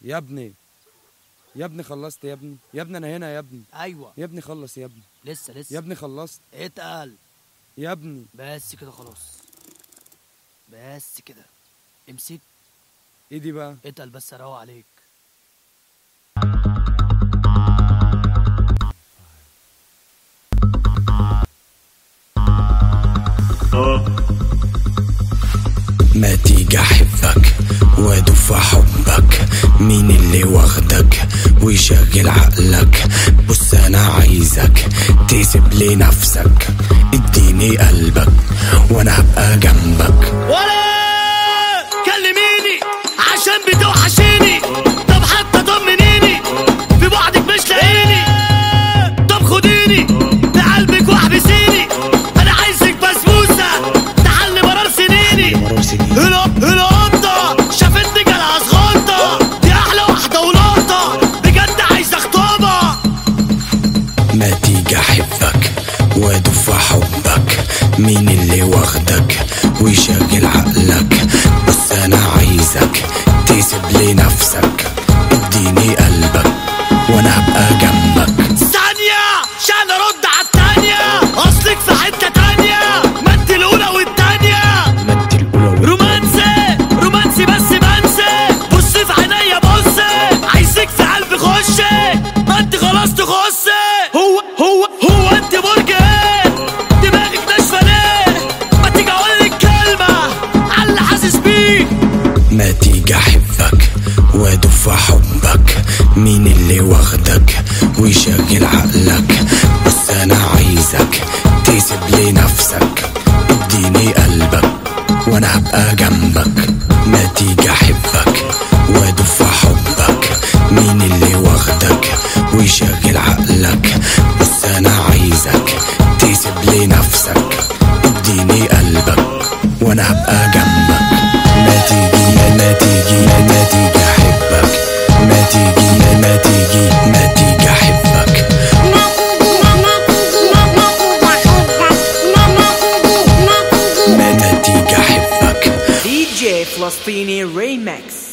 يا ابني يا ابني خلصت يا ابني يا ابني انا هنا يا ابني ايوه يا ابني خلص يا ابني لسه لسه يا ابني خلصت اتقل يا ابني بس كده خلاص بس كده امسك ايدي بقى اتقل بس اروق عليك ما تيجي احبك وادف حبك مين اللي واخدك ويشغل عقلك بص انا عايزك تسيب لي نفسك اديني قلبك وانا هبقى جنبك ولا كلميني عشان بتوحشيني طب حتى طمنيني في بعدك مش لاقيني طب خديني لقلبك واحبسيني انا عايزك بسبوسه تحل مرار سنيني مرار سنين الق- القطة شافتني جالها غلطة دي أحلى واحدة ولقطة بجد عايز أخطبها ما تيجي احبك وادف حبك مين اللي واخدك ويشغل عقلك بص انا عايزك تسيب لي نفسك اديني قلبك وانا هبقى جنبك ثانية عشان أرد على التانية أصلك في حتة تانية ما انت الأولى والتانية مد الاولى رومانسي رومانسي بس بنسى بصي في عينيا بصي عايزك في قلبي خشي ما انت خلاص تخصي هو هو هو انت برج ايه دماغك ناشفه ليه ما تيجي اقول لك كلمه على اللي حاسس بيه ما تيجي احبك وادف حبك مين اللي واخدك ويشغل عقلك بس انا عايزك تسيب لي نفسك اديني قلبك وانا هبقى جنبك ما تيجي احبك وادف حبك مين اللي واخدك ويشغل عقلك بس انا عايزك تسيب لي نفسك اديني قلبك وانا هبقى جنبك ما تيجي ما تيجي ما تيجي احبك ما تيجي ما تيجي ما تيجي احبك ما تيجي احبك DJ فلسطيني ريمكس